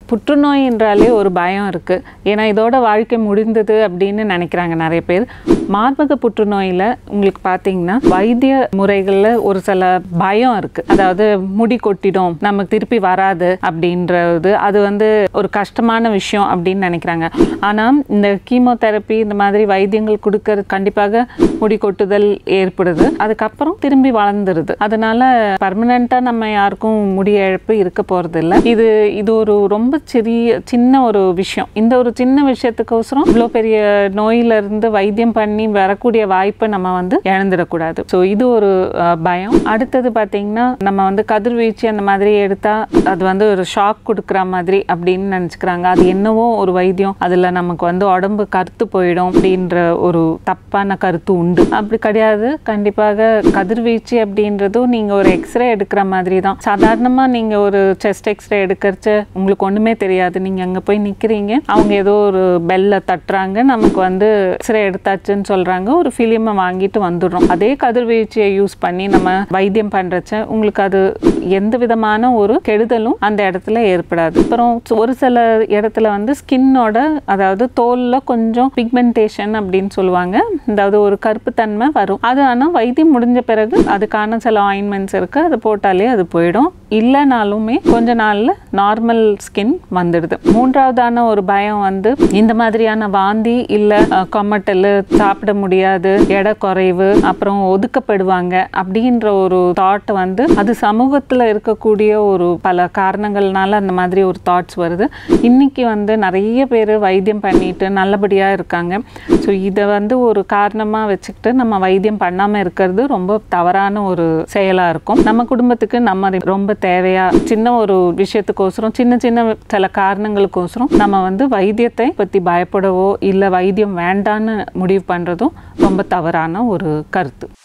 புற்றுநோய் என்றாலே ஒரு பயம் இருக்குது ஏன்னா இதோட வாழ்க்கை முடிந்தது அப்படின்னு நினைக்கிறாங்க நிறைய பேர் மார்பக புற்றுநோயில் உங்களுக்கு பார்த்தீங்கன்னா வைத்திய முறைகளில் ஒரு சில பயம் இருக்குது அதாவது முடி கொட்டிடும் நமக்கு திருப்பி வராது அப்படின்றது அது வந்து ஒரு கஷ்டமான விஷயம் அப்படின்னு நினைக்கிறாங்க ஆனால் இந்த கீமோதெரப்பி இந்த மாதிரி வைத்தியங்கள் கொடுக்கறது கண்டிப்பாக முடி கொட்டுதல் ஏற்படுது அதுக்கப்புறம் திரும்பி வளர்ந்துருது அதனால பர்மனெண்ட்டாக நம்ம யாருக்கும் முடி இழப்பு இருக்க போகிறது இல்லை இது இது ஒரு ரொம்ப சிறிய சின்ன ஒரு விஷயம் இந்த ஒரு சின்ன விஷயத்துக்கோசரம் இவ்வளோ பெரிய நோயிலிருந்து வைத்தியம் பண்ணி வரக்கூடிய வாய்ப்பை நம்ம வந்து இழந்துடக்கூடாது ஸோ இது ஒரு அஹ், பயம் அடுத்தது பார்த்தீங்கன்னா நம்ம வந்து கதிர்வீச்சு அந்த மாதிரி எடுத்தால் அது வந்து ஒரு ஷாக் கொடுக்குற மாதிரி அப்படின்னு நினச்சிக்கிறாங்க அது என்னவோ ஒரு வைத்தியம் அதில் நமக்கு வந்து உடம்பு கருத்து போயிடும் அப்படின்ற ஒரு தப்பான கருத்து உண்டு அப்படி கிடையாது கண்டிப்பாக கதிர்வீச்சு அப்படின்றதும் நீங்கள் ஒரு எக்ஸ்ரே எடுக்கிற மாதிரி தான் சாதாரணமாக நீங்கள் ஒரு செஸ்ட் எக்ஸ்ரே எடுக்கிறச்ச உங்களுக்கு ஒன்றுமே தெரியாது நீங்கள் அங்கே போய் நிற்கிறீங்க அவங்க ஏதோ ஒரு பெல்ல தட்டுறாங்க நமக்கு வந்து எக்ஸ்ரே எடுத்தாச்சுன்னு சொல்கிறாங்க ஒரு ஃபிலிமை வாங்கிட்டு வந்துடுறோம் அதே கதிர்வீழ்ச்சியை யூஸ் பண்ணி நம்ம வைத்தியம் பண்ணுறச்ச உங்களுக்கு அது எந்த விதமான ஒரு கெடுதலும் அந்த இடத்துல ஏற்படாது அப்புறம் ஒரு சில இடத்துல வந்து ஸ்கின்னோட அதாவது தோலில் கொஞ்சம் பிக்மெண்டேஷன் அப்படின்னு சொல்லுவாங்க அதாவது ஒரு கருப்புத்தன்மை வரும் அது ஆனால் வைத்தியம் முடிஞ்ச பிறகு அதுக்கான சில ஆயின்மெண்ட்ஸ் இருக்குது அது போட்டாலே அது போயிடும் இல்லைனாலுமே கொஞ்ச நாளில் நார்மல் ஸ்கின் வந்துடுது மூன்றாவதான ஒரு பயம் வந்து இந்த மாதிரியான வாந்தி இல்லை கொமட்டல் சாப்பிட முடியாது எடை குறைவு அப்புறம் ஒதுக்கப்படுவாங்க அப்படின்ற ஒரு தாட் வந்து அது சமூகத்தில் இருக்கக்கூடிய ஒரு பல காரணங்கள்னால அந்த மாதிரி ஒரு தாட்ஸ் வருது இன்னைக்கு வந்து நிறைய பேர் வைத்தியம் பண்ணிட்டு நல்லபடியாக இருக்காங்க ஸோ இதை வந்து ஒரு காரணமாக வச்சுக்கிட்டு நம்ம வைத்தியம் பண்ணாமல் இருக்கிறது ரொம்ப தவறான ஒரு செயலாக இருக்கும் நம்ம குடும்பத்துக்கு நம்ம ரொம்ப தேவையா சின்ன ஒரு விஷயத்துக்கோசரம் சின்ன சின்ன சில காரணங்களுக்கோசரம் நம்ம வந்து வைத்தியத்தை பற்றி பயப்படவோ இல்லை வைத்தியம் வேண்டான்னு முடிவு பண்ணுறதும் ரொம்ப தவறான ஒரு கருத்து